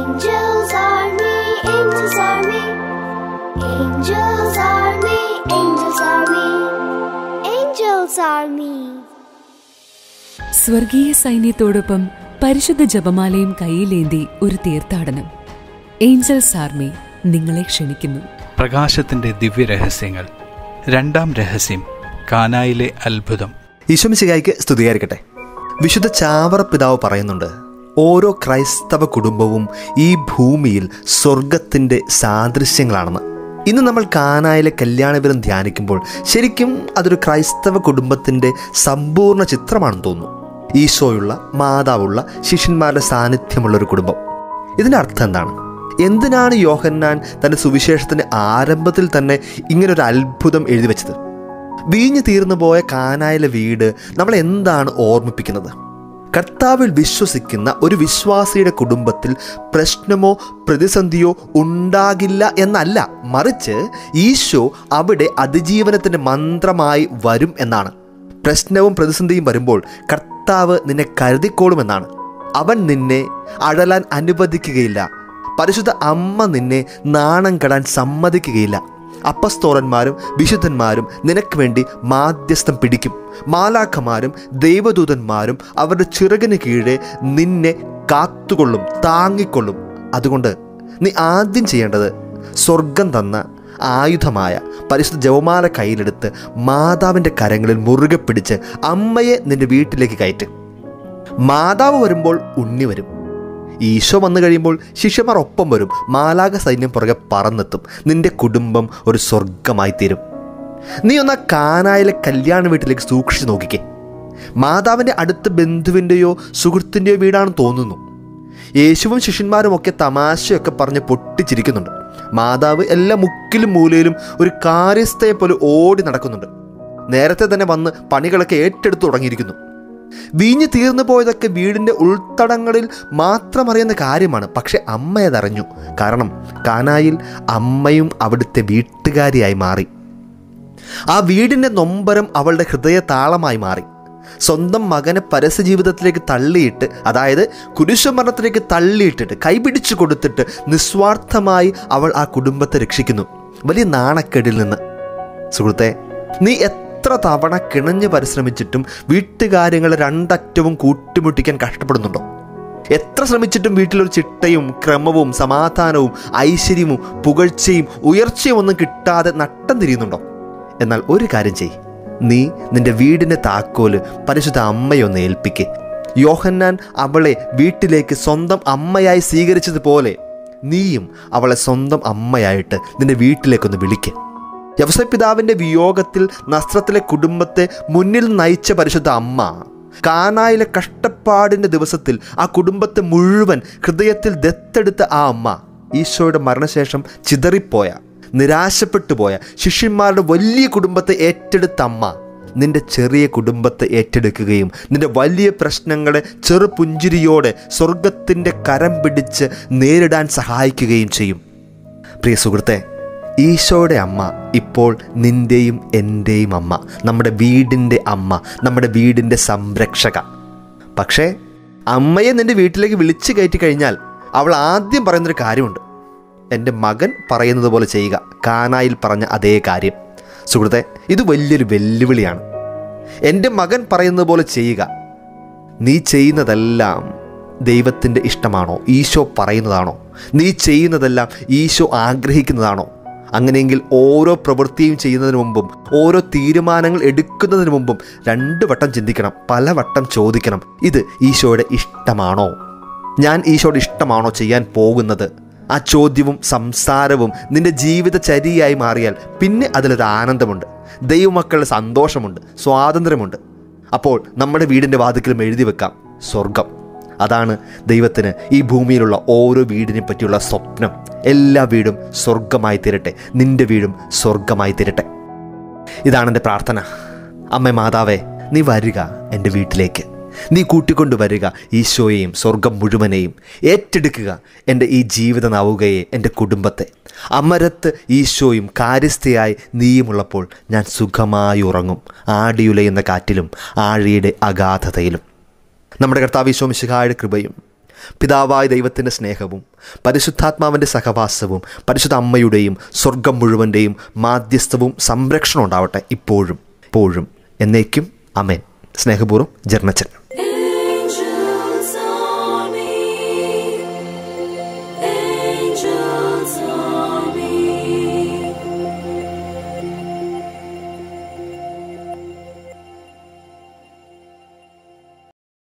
Angels army, angels army. Angels army, angels army. Angels army. സ്വർഗീയ സൈന്യത്തോടൊപ്പം പരിശുദ്ധ ജപമാലയും കയ്യിലേന്തി ഒരു തീർത്ഥാടനം ഏഞ്ചൽസ് ആർമി നിങ്ങളെ ക്ഷണിക്കുന്നു പ്രകാശത്തിന്റെ ദിവ്യരഹസ്യങ്ങൾ രണ്ടാം രഹസ്യം കാനായിലെ അത്ഭുതം ഈശ്വമിശികായ്ക്ക് സ്തുതിയായിരിക്കട്ടെ വിശുദ്ധ ചാവറ പിതാവ് പറയുന്നുണ്ട് ഓരോ ക്രൈസ്തവ കുടുംബവും ഈ ഭൂമിയിൽ സ്വർഗത്തിൻ്റെ സാദൃശ്യങ്ങളാണെന്ന് ഇന്ന് നമ്മൾ കാനായിലെ കല്യാണവിരം ധ്യാനിക്കുമ്പോൾ ശരിക്കും അതൊരു ക്രൈസ്തവ കുടുംബത്തിൻ്റെ സമ്പൂർണ്ണ ചിത്രമാണെന്ന് തോന്നുന്നു ഈശോയുള്ള മാതാവുള്ള ശിഷ്യന്മാരുടെ സാന്നിധ്യമുള്ള ഒരു കുടുംബം ഇതിൻ്റെ അർത്ഥം എന്താണ് എന്തിനാണ് യോഹന്നാൻ തൻ്റെ സുവിശേഷത്തിൻ്റെ ആരംഭത്തിൽ തന്നെ ഇങ്ങനൊരു അത്ഭുതം എഴുതി വെച്ചത് വീഞ്ഞു തീർന്നു പോയ കാനായിലെ വീട് നമ്മളെ എന്താണ് ഓർമ്മിപ്പിക്കുന്നത് കർത്താവിൽ വിശ്വസിക്കുന്ന ഒരു വിശ്വാസിയുടെ കുടുംബത്തിൽ പ്രശ്നമോ പ്രതിസന്ധിയോ ഉണ്ടാകില്ല എന്നല്ല മറിച്ച് ഈശോ അവിടെ അതിജീവനത്തിൻ്റെ മന്ത്രമായി വരും എന്നാണ് പ്രശ്നവും പ്രതിസന്ധിയും വരുമ്പോൾ കർത്താവ് നിന്നെ കരുതിക്കോളുമെന്നാണ് അവൻ നിന്നെ അഴലാൻ അനുവദിക്കുകയില്ല പരിശുദ്ധ അമ്മ നിന്നെ നാണം കെടാൻ സമ്മതിക്കുകയില്ല അപ്പസ്തോലന്മാരും വിശുദ്ധന്മാരും നിനക്ക് വേണ്ടി മാധ്യസ്ഥം പിടിക്കും മാലാഖമാരും ദൈവദൂതന്മാരും അവരുടെ ചിറകിന് കീഴെ നിന്നെ കാത്തുകൊള്ളും താങ്ങിക്കൊള്ളും അതുകൊണ്ട് നീ ആദ്യം ചെയ്യേണ്ടത് സ്വർഗം തന്ന ആയുധമായ പരിശുദ്ധ ജവമാല കയ്യിലെടുത്ത് മാതാവിൻ്റെ കരങ്ങളിൽ മുറുകെ പിടിച്ച് അമ്മയെ നിന്റെ വീട്ടിലേക്ക് കയറ്റ് മാതാവ് വരുമ്പോൾ ഉണ്ണി വരും ഈശോ വന്നു കഴിയുമ്പോൾ ശിഷ്യന്മാർ ഒപ്പം വരും മാലാക സൈന്യം പുറകെ പറന്നെത്തും നിന്റെ കുടുംബം ഒരു സ്വർഗമായി തീരും നീ ഒന്ന് ആ കാനായിലെ കല്യാണ വീട്ടിലേക്ക് സൂക്ഷിച്ചു നോക്കിക്കേ മാതാവിൻ്റെ അടുത്ത ബന്ധുവിൻ്റെയോ സുഹൃത്തിൻ്റെയോ വീടാണെന്ന് തോന്നുന്നു യേശുവും ശിഷ്യന്മാരും ഒക്കെ തമാശയൊക്കെ പറഞ്ഞ് പൊട്ടിച്ചിരിക്കുന്നുണ്ട് മാതാവ് എല്ലാ മുക്കിലും മൂലയിലും ഒരു കാര്യസ്ഥയെ പോലെ ഓടി നടക്കുന്നുണ്ട് നേരത്തെ തന്നെ വന്ന് പണികളൊക്കെ ഏറ്റെടുത്തു തുടങ്ങിയിരിക്കുന്നു വീഞ്ഞ് തീർന്നു പോയതൊക്കെ വീടിൻ്റെ ഉൾത്തടങ്ങളിൽ മാത്രം അറിയുന്ന കാര്യമാണ് പക്ഷെ അമ്മ അതറിഞ്ഞു കാരണം കാനായിൽ അമ്മയും അവിടുത്തെ വീട്ടുകാരിയായി മാറി ആ വീടിൻ്റെ നൊമ്പരം അവളുടെ ഹൃദയ താളമായി മാറി സ്വന്തം മകനെ പരസ്യ ജീവിതത്തിലേക്ക് തള്ളിയിട്ട് അതായത് കുരിശുമരണത്തിലേക്ക് തള്ളിയിട്ടിട്ട് കൈപിടിച്ചു കൊടുത്തിട്ട് നിസ്വാർത്ഥമായി അവൾ ആ കുടുംബത്തെ രക്ഷിക്കുന്നു വലിയ നാണക്കേടിൽ നിന്ന് സുഹൃത്തെ നീ എത്ര തവണ കിണഞ്ഞ് പരിശ്രമിച്ചിട്ടും വീട്ടുകാര്യങ്ങളെ രണ്ടറ്റവും കൂട്ടിമുട്ടിക്കാൻ കഷ്ടപ്പെടുന്നുണ്ടോ എത്ര ശ്രമിച്ചിട്ടും വീട്ടിലൊരു ചിട്ടയും ക്രമവും സമാധാനവും ഐശ്വര്യവും പുകഴ്ചയും ഉയർച്ചയും ഒന്നും കിട്ടാതെ നട്ടം തിരിയുന്നുണ്ടോ എന്നാൽ ഒരു കാര്യം ചെയ് നീ നിന്റെ വീടിൻ്റെ താക്കോല് പരിശുദ്ധ അമ്മയൊന്ന് ഏൽപ്പിക്ക് യോഹന്നാൻ അവളെ വീട്ടിലേക്ക് സ്വന്തം അമ്മയായി സ്വീകരിച്ചതുപോലെ നീയും അവളെ സ്വന്തം അമ്മയായിട്ട് നിന്റെ വീട്ടിലേക്കൊന്ന് വിളിക്ക് യവസപിതാവിൻ്റെ വിയോഗത്തിൽ നസ്രത്തിലെ കുടുംബത്തെ മുന്നിൽ നയിച്ച പരിശുദ്ധ അമ്മ കാനായിലെ കഷ്ടപ്പാടിൻ്റെ ദിവസത്തിൽ ആ കുടുംബത്തെ മുഴുവൻ ഹൃദയത്തിൽ ദത്തെടുത്ത ആ അമ്മ ഈശോയുടെ മരണശേഷം ചിതറിപ്പോയ നിരാശപ്പെട്ടു പോയ ശിഷ്യന്മാരുടെ വലിയ കുടുംബത്തെ ഏറ്റെടുത്ത അമ്മ നിന്റെ ചെറിയ കുടുംബത്തെ ഏറ്റെടുക്കുകയും നിന്റെ വലിയ പ്രശ്നങ്ങളെ ചെറുപുഞ്ചിരിയോടെ സ്വർഗത്തിൻ്റെ കരം പിടിച്ച് നേരിടാൻ സഹായിക്കുകയും ചെയ്യും പ്രിയ സുഹൃത്തെ ഈശോയുടെ അമ്മ ഇപ്പോൾ നിൻ്റെയും എൻ്റെയും അമ്മ നമ്മുടെ വീടിൻ്റെ അമ്മ നമ്മുടെ വീടിൻ്റെ സംരക്ഷക പക്ഷേ അമ്മയെ നിൻ്റെ വീട്ടിലേക്ക് വിളിച്ചു കയറ്റി കഴിഞ്ഞാൽ അവൾ ആദ്യം പറയുന്നൊരു കാര്യമുണ്ട് എൻ്റെ മകൻ പറയുന്നത് പോലെ ചെയ്യുക കാനായിൽ പറഞ്ഞ അതേ കാര്യം സുഹൃത്തെ ഇത് വലിയൊരു വെല്ലുവിളിയാണ് എൻ്റെ മകൻ പറയുന്നത് പോലെ ചെയ്യുക നീ ചെയ്യുന്നതെല്ലാം ദൈവത്തിൻ്റെ ഇഷ്ടമാണോ ഈശോ പറയുന്നതാണോ നീ ചെയ്യുന്നതെല്ലാം ഈശോ ആഗ്രഹിക്കുന്നതാണോ അങ്ങനെയെങ്കിൽ ഓരോ പ്രവൃത്തിയും ചെയ്യുന്നതിന് മുമ്പും ഓരോ തീരുമാനങ്ങൾ എടുക്കുന്നതിന് മുമ്പും രണ്ട് വട്ടം ചിന്തിക്കണം പല വട്ടം ചോദിക്കണം ഇത് ഈശോയുടെ ഇഷ്ടമാണോ ഞാൻ ഈശോയുടെ ഇഷ്ടമാണോ ചെയ്യാൻ പോകുന്നത് ആ ചോദ്യവും സംസാരവും നിന്റെ ജീവിതചര്യയായി മാറിയാൽ പിന്നെ അതിലൊരു ആനന്ദമുണ്ട് ദൈവമക്കളുടെ സന്തോഷമുണ്ട് സ്വാതന്ത്ര്യമുണ്ട് അപ്പോൾ നമ്മുടെ വീടിൻ്റെ വാതിക്കലും എഴുതി വെക്കാം സ്വർഗം അതാണ് ദൈവത്തിന് ഈ ഭൂമിയിലുള്ള ഓരോ വീടിനെ പറ്റിയുള്ള സ്വപ്നം എല്ലാ വീടും സ്വർഗമായി തീരട്ടെ നിന്റെ വീടും സ്വർഗമായി തീരട്ടെ ഇതാണ് എൻ്റെ പ്രാർത്ഥന അമ്മ മാതാവേ നീ വരിക എൻ്റെ വീട്ടിലേക്ക് നീ കൂട്ടിക്കൊണ്ടുവരിക ഈശോയെയും സ്വർഗം മുഴുവനെയും ഏറ്റെടുക്കുക എൻ്റെ ഈ ജീവിത നവുകയെ എൻ്റെ കുടുംബത്തെ അമരത്ത് ഈശോയും കാര്യസ്ഥയായി നീയുമുള്ളപ്പോൾ ഞാൻ സുഖമായി ഉറങ്ങും ആടിയുലയുന്ന കാറ്റിലും ആഴിയുടെ അഗാധതയിലും നമ്മുടെ കർത്താവ് ഈശോ മിശിഹായുടെ കൃപയും പിതാവായ ദൈവത്തിൻ്റെ സ്നേഹവും പരിശുദ്ധാത്മാവിൻ്റെ സഹവാസവും പരിശുദ്ധ അമ്മയുടെയും സ്വർഗം മുഴുവൻ്റെയും മാധ്യസ്ഥവും സംരക്ഷണം ഉണ്ടാവട്ടെ ഇപ്പോഴും ഇപ്പോഴും എന്നേക്കും അമേൻ സ്നേഹപൂർവ്വം ജർമ്മച്ചൻ